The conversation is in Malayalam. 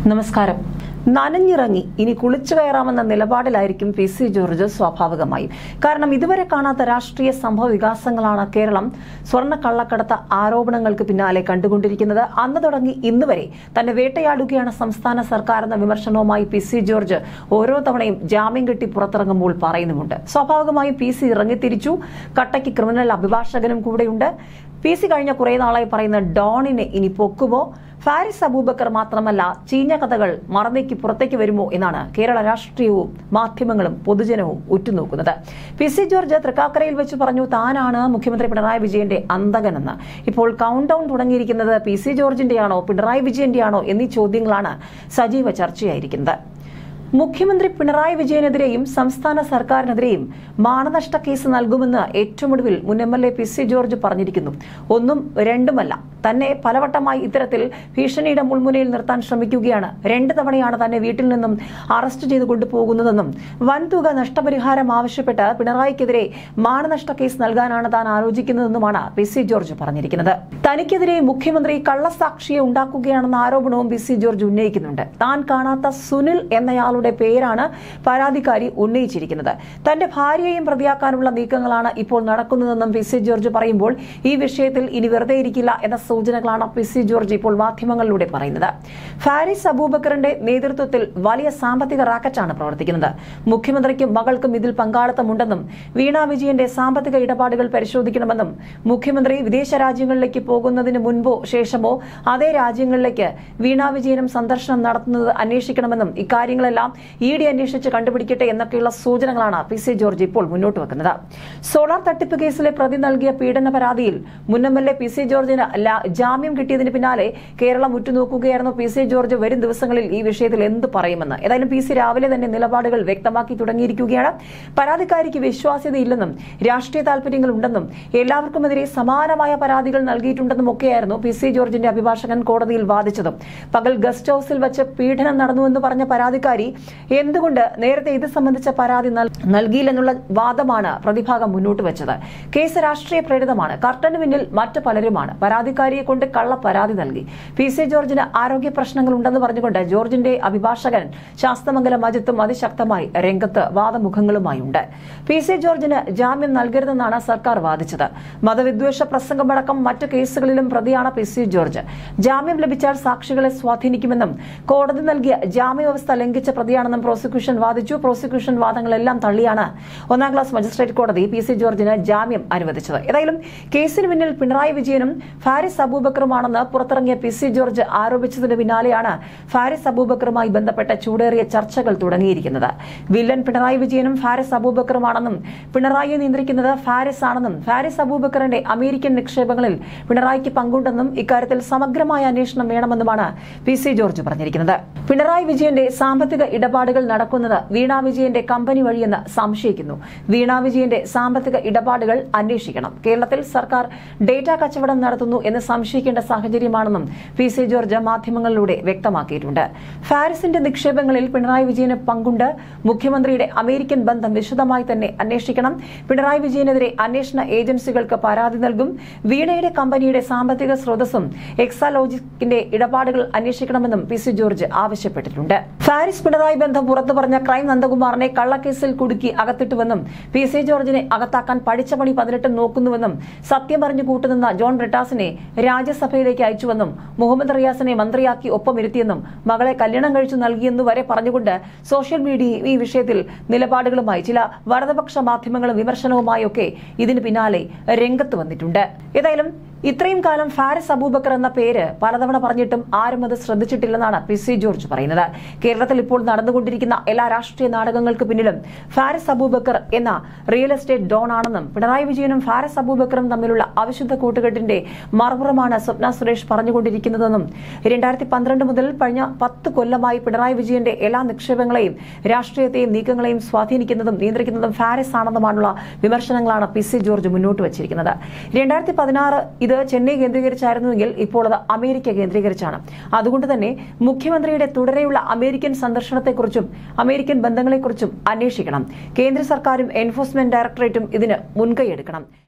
നമസ്കാരം നനഞ്ഞിറങ്ങി ഇനി കുളിച്ചു കയറാമെന്ന നിലപാടിലായിരിക്കും പി സി ജോർജ് സ്വാഭാവികമായും കാരണം ഇതുവരെ കാണാത്ത രാഷ്ട്രീയ സംഭവ വികാസങ്ങളാണ് കേരളം സ്വർണ്ണ കള്ളക്കടത്ത ആരോപണങ്ങൾക്ക് പിന്നാലെ കണ്ടുകൊണ്ടിരിക്കുന്നത് അന്ന് തുടങ്ങി ഇന്ന് വരെ തന്നെ വേട്ടയാടുകയാണ് സംസ്ഥാന സർക്കാർ എന്ന വിമർശനവുമായി പി സി ജോർജ് ഓരോ തവണയും ജാമ്യം കിട്ടി പുറത്തിറങ്ങുമ്പോൾ പറയുന്നുമുണ്ട് സ്വാഭാവികമായും പി സി ഇറങ്ങിത്തിരിച്ചു കട്ടയ്ക്ക് ക്രിമിനൽ അഭിഭാഷകനും കൂടെയുണ്ട് പി സി കഴിഞ്ഞ കുറെ നാളായി പറയുന്ന ഡോണിനെ ഇനി പൊക്കുമോ ഫാരിസ് അബൂബക്കർ മാത്രമല്ല ചീഞ്ഞ കഥകൾ മറന്നേക്ക് പുറത്തേക്ക് വരുമോ എന്നാണ് കേരള രാഷ്ട്രീയവും മാധ്യമങ്ങളും പൊതുജനവും ഉറ്റുനോക്കുന്നത് പി സി ജോർജ് തൃക്കാക്കരയിൽ വെച്ച് പറഞ്ഞു താനാണ് മുഖ്യമന്ത്രി പിണറായി വിജയന്റെ അന്തകനെന്ന് ഇപ്പോൾ കൗണ്ട് ഡൗൺ തുടങ്ങിയിരിക്കുന്നത് പി സി ജോർജിന്റെയാണോ പിണറായി വിജയന്റെയാണോ എന്നീ ചോദ്യങ്ങളാണ് സജീവ ചർച്ചയായിരിക്കുന്നത് മുഖ്യമന്ത്രി പിണറായി വിജയനെതിരെയും സംസ്ഥാന സർക്കാരിനെതിരെയും മാനനഷ്ട കേസ് നൽകുമെന്ന് ഏറ്റവും ഒടുവിൽ മുൻ M L A P C George പറഞ്ഞിരിക്കുന്നു ഒന്നും രണ്ടുമല്ല തന്നെ പലവട്ടമായി ഇത്തരത്തിൽ ഭീഷണിയുടെ മുൾമുനയിൽ നിർത്താൻ ശ്രമിക്കുകയാണ് രണ്ട് തവണയാണ് തന്നെ വീട്ടിൽ നിന്നും അറസ്റ്റ് ചെയ്ത് കൊണ്ടുപോകുന്നതെന്നും വൻതുക നഷ്ടപരിഹാരം ആവശ്യപ്പെട്ട് പിണറായിക്കെതിരെ മാനനഷ്ട കേസ് നൽകാനാണ് താൻ ആലോചിക്കുന്നതെന്നുമാണ് പി സി ജോർജ് പറഞ്ഞിരിക്കുന്നത് തനിക്കെതിരെ മുഖ്യമന്ത്രി കള്ളസാക്ഷിയെ ഉണ്ടാക്കുകയാണെന്ന ആരോപണവും പി സി ജോർജ് ഉന്നയിക്കുന്നുണ്ട് താൻ കാണാത്ത സുനിൽ എന്നയാളുടെ പേരാണ് പരാതിക്കാരി ഉന്നയിച്ചിരിക്കുന്നത് തന്റെ ഭാര്യയെയും പ്രതിയാക്കാനുള്ള നീക്കങ്ങളാണ് ഇപ്പോൾ നടക്കുന്നതെന്നും പി സി ജോർജ് പറയുമ്പോൾ ഈ വിഷയത്തിൽ ഇനി വെറുതെ ഇരിക്കില്ല എന്ന സൂചനകളാണ് പി സി ജോർജ് ഇപ്പോൾ മാധ്യമങ്ങളിലൂടെ പറയുന്നത് ഫാരിസ് അബൂബക്കറിന്റെ നേതൃത്വത്തിൽ വലിയ സാമ്പത്തിക റാക്കറ്റാണ് പ്രവർത്തിക്കുന്നത് മുഖ്യമന്ത്രിക്കും മകൾക്കും ഇതിൽ പങ്കാളിത്തമുണ്ടെന്നും വീണ വിജയന്റെ സാമ്പത്തിക ഇടപാടുകൾ പരിശോധിക്കണമെന്നും മുഖ്യമന്ത്രി വിദേശ രാജ്യങ്ങളിലേക്ക് പോകുന്നതിന് മുൻപോ ശേഷമോ അതേ രാജ്യങ്ങളിലേക്ക് വീണ വിജയനും സന്ദർശനം നടത്തുന്നത് അന്വേഷിക്കണമെന്നും ഇക്കാര്യങ്ങളെല്ലാം ഇ ഡി അന്വേഷിച്ച് കണ്ടുപിടിക്കട്ടെ എന്നൊക്കെയുള്ള സൂചനകളാണ് പി സി ജോർജ് ഇപ്പോൾ മുന്നോട്ട് വെക്കുന്നത് സോളാർ തട്ടിപ്പ് കേസിലെ പ്രതി നൽകിയ പീഡന പരാതിയിൽ മുൻ M L A P C ജോർജിന് ല- ജാമ്യം കിട്ടിയതിന് പിന്നാലെ കേരളം ഉറ്റുനോക്കുകയായിരുന്നു പി സി ജോർജ് വരും ദിവസങ്ങളിൽ ഈ വിഷയത്തിൽ എന്ത് പറയുമെന്ന് ഏതായാലും പി സി രാവിലെ തന്നെ നിലപാടുകൾ വ്യക്തമാക്കി തുടങ്ങിയിരിക്കുകയാണ് പരാതിക്കാരിക്ക് വിശ്വാസ്യതയില്ലെന്നും രാഷ്ട്രീയ താല്പര്യങ്ങൾ ഉണ്ടെന്നും എല്ലാവർക്കുമെതിരെ സമാനമായ പരാതികൾ നൽകിയിട്ടുണ്ടെന്നും ഒക്കെയായിരുന്നു പി സി ജോർജിന്റെ അഭിഭാഷകൻ കോടതിയിൽ വാദിച്ചതും പകൽ ഗസ്റ്റ് ഹൌസിൽ വെച്ച് പീഡനം നടന്നുവെന്ന് പറഞ്ഞ പരാതിക്കാരി എന്തുകൊണ്ട് നേരത്തെ ഇത് സംബന്ധിച്ച പരാതി നൽ- നൽകിയില്ലെന്നുള്ള വാദമാണ് പ്രതിഭാഗം മുന്നോട്ട് വെച്ചത് കേസ് രാഷ്ട്രീയ പ്രേരിതമാണ് കർട്ടന് പിന്നിൽ മറ്റു പലരുമാണ് പരാതിക്കാരിയെ കൊണ്ട് കള്ള പരാതി നൽകി പി സി ജോർജിന് ആരോഗ്യ പ്രശ്നങ്ങൾ ഉണ്ടെന്ന് പറഞ്ഞുകൊണ്ട് ജോർജിന്റെ അഭിഭാഷകൻ ശാസ്തമംഗലം അജിത്തും അതിശക്തമായി രംഗത്ത് വാദമുഖങ്ങളുമായുണ്ട് പി സി ജോർജിന് ജാമ്യം നൽകരുതെന്നാണ് സർക്കാർ വാദിച്ചത് മതവിദ്വേഷ പ്രസംഗമടക്കം മറ്റു കേസുകളിലും പ്രതിയാണ് പി സി ജോർജ് ജാമ്യം ലഭിച്ചാൽ സാക്ഷികളെ സ്വാധീനിക്കുമെന്നും കോടതി നൽകിയ ജാമ്യവ്യവസ്ഥ ലംഘിച്ച പ്രതിയാണെന്നും പ്രോസിക്യൂഷൻ വാദിച്ചു പ്രോസിക്യൂഷൻ വാദങ്ങളെല്ലാം തള്ളിയാണ് ഒന്നാം ക്ലാസ് മജിസ്ട്രേറ്റ് കോടതി പി സി ജോർജിന് ജാമ്യം അനുവദിച്ചത് ഏതായാലും കേസിന് പിന്നിൽ പിണറായി വിജയനും ഫാരിസ് അബൂബക്കറുമാണെന്ന് പുറത്തിറങ്ങിയ പി സി ജോർജ് ആരോപിച്ചതിന് പിന്നാലെയാണ് ഫാരിസ് അബൂബക്കറുമായി ബന്ധപ്പെട്ട ചൂടേറിയ ചർച്ചകൾ തുടങ്ങിയിരിക്കുന്നത് വില്ലൻ പിണറായി വിജയനും ഫാരിസ് അബൂബക്കറുമാണെന്നും പിണറായിയെ നിയന്ത്രിക്കുന്നത് ഫാരിസ് ആണെന്നും ഫാരിസ് അബൂബക്കറിന്റെ അമേരിക്കൻ നിക്ഷേപങ്ങളിൽ പിണറായിക്ക് പങ്കുണ്ടെന്നും ഇക്കാര്യത്തിൽ സമഗ്രമായ അന്വേഷണം വേണമെന്നുമാണ് പി സി ജോർജ് പറഞ്ഞിരിക്കുന്നത് പിണറായി വിജയന്റെ സാമ്പത്തിക ഇടപാടുകൾ നടക്കുന്നത് വീണ വിജയന്റെ കമ്പനി വഴിയെന്ന് സംശയിക്കുന്നു വീണ വിജയന്റെ സാമ്പത്തിക ഇടപാടുകൾ അന്വേഷിക്കണം കേരളത്തിൽ സർക്കാർ ഡേറ്റ കച്ചവടം നടത്തുന്നു എന്ന് സംശയിക്കേണ്ട സാഹചര്യമാണെന്നും പി സി ജോർജ് മാധ്യമങ്ങളിലൂടെ വ്യക്തമാക്കിയിട്ടുണ്ട് ഫാരിസിന്റെ നിക്ഷേപങ്ങളിൽ പിണറായി വിജയന് പങ്കുണ്ട് മുഖ്യമന്ത്രിയുടെ അമേരിക്കൻ ബന്ധം വിശദമായി തന്നെ അന്വേഷിക്കണം പിണറായി വിജയനെതിരെ അന്വേഷണ ഏജൻസികൾക്ക് പരാതി നൽകും വീണയുടെ കമ്പനിയുടെ സാമ്പത്തിക സ്രോതസ്സും എക്സാലോജിക്കിന്റെ ഇടപാടുകൾ അന്വേഷിക്കണമെന്നും പി സി ജോർജ് ആവശ്യപ്പെട്ടിട്ടുണ്ട് ഫാരിസ് പിണറായി ബന്ധം പുറത്തു പറഞ്ഞ ക്രൈം നന്ദകുമാറിനെ കള്ളക്കേസിൽ കുടുക്കി അകത്തിട്ടുവെന്നും പി സി ജോർജിനെ അകത്താക്കാൻ പഠിച്ച പണി പതിനെട്ട് നോക്കുന്നുവെന്നും സത്യം പറഞ്ഞു കൂട്ടുനിന്ന ജോൺ ബ്രിട്ടാസിനെ രാജ്യസഭയിലേക്ക് അയച്ചുവെന്നും മുഹമ്മദ് റിയാസിനെ മന്ത്രിയാക്കി ഒപ്പമിരുത്തിയെന്നും മകളെ കല്യാണം കഴിച്ചു നൽകിയെന്നു വരെ പറഞ്ഞുകൊണ്ട് സോഷ്യൽ മീഡിയയിൽ ഈ വിഷയത്തിൽ നിലപാടുകളുമായി ചില വലതുപക്ഷ മാധ്യമങ്ങളും വിമർശനവുമായൊക്കെ ഇതിന് പിന്നാലെ രംഗത്ത് വന്നിട്ടുണ്ട് ഏതായാലും ഇത്രയും കാലം ഫാരിസ് അബൂബക്കർ എന്ന പേര് പലതവണ പറഞ്ഞിട്ടും ആരും അത് ശ്രദ്ധിച്ചിട്ടില്ലെന്നാണ് പി സി ജോർജ് പറയുന്നത് കേരളത്തിൽ ഇപ്പോൾ നടന്നുകൊണ്ടിരിക്കുന്ന എല്ലാ രാഷ്ട്രീയ നാടകങ്ങൾക്ക് പിന്നിലും ഫാരിസ് അബൂബക്കർ എന്ന റിയൽ എസ്റ്റേറ്റ് ഡോൺ ആണെന്നും പിണറായി വിജയനും ഫാരിസ് അബൂബക്കറും തമ്മിലുള്ള അവിശുദ്ധ കൂട്ടുകെട്ടിന്റെ മറുപുറമാണ് സ്വപ്ന സുരേഷ് പറഞ്ഞുകൊണ്ടിരിക്കുന്നതെന്നും രണ്ടായിരത്തി പന്ത്രണ്ട് മുതൽ കഴിഞ്ഞ പത്ത് കൊല്ലമായി പിണറായി വിജയന്റെ എല്ലാ നിക്ഷേപങ്ങളെയും രാഷ്ട്രീയത്തെയും നീക്കങ്ങളെയും സ്വാധീനിക്കുന്നതും നിയന്ത്രിക്കുന്നതും ഫാരിസ് ആണെന്നുമാണുള്ള വിമർശനങ്ങളാണ് പി സി ജോർജ് മുന്നോട്ട് വച്ചിരിക്കുന്നത് രണ്ടായിരത്തി പതിനാറ് ഇത് ചെന്നൈ കേന്ദ്രീകരിച്ചായിരുന്നുവെങ്കിൽ ഇപ്പോൾ അത് അമേരിക്ക കേന്ദ്രീകരിച്ചാണ് അതുകൊണ്ട് തന്നെ മുഖ്യമന്ത്രിയുടെ തുടരെയുള്ള അമേരിക്കൻ സന്ദർശനത്തെക്കുറിച്ചും അമേരിക്കൻ ബന്ധങ്ങളെക്കുറിച്ചും അന്വേഷിക്കണം കേന്ദ്ര സർക്കാരും എൻഫോഴ്സ്മെന്റ് ഡയറക്ടറേറ്റും ഇതിന് മുൻകൈയെടുക്കണം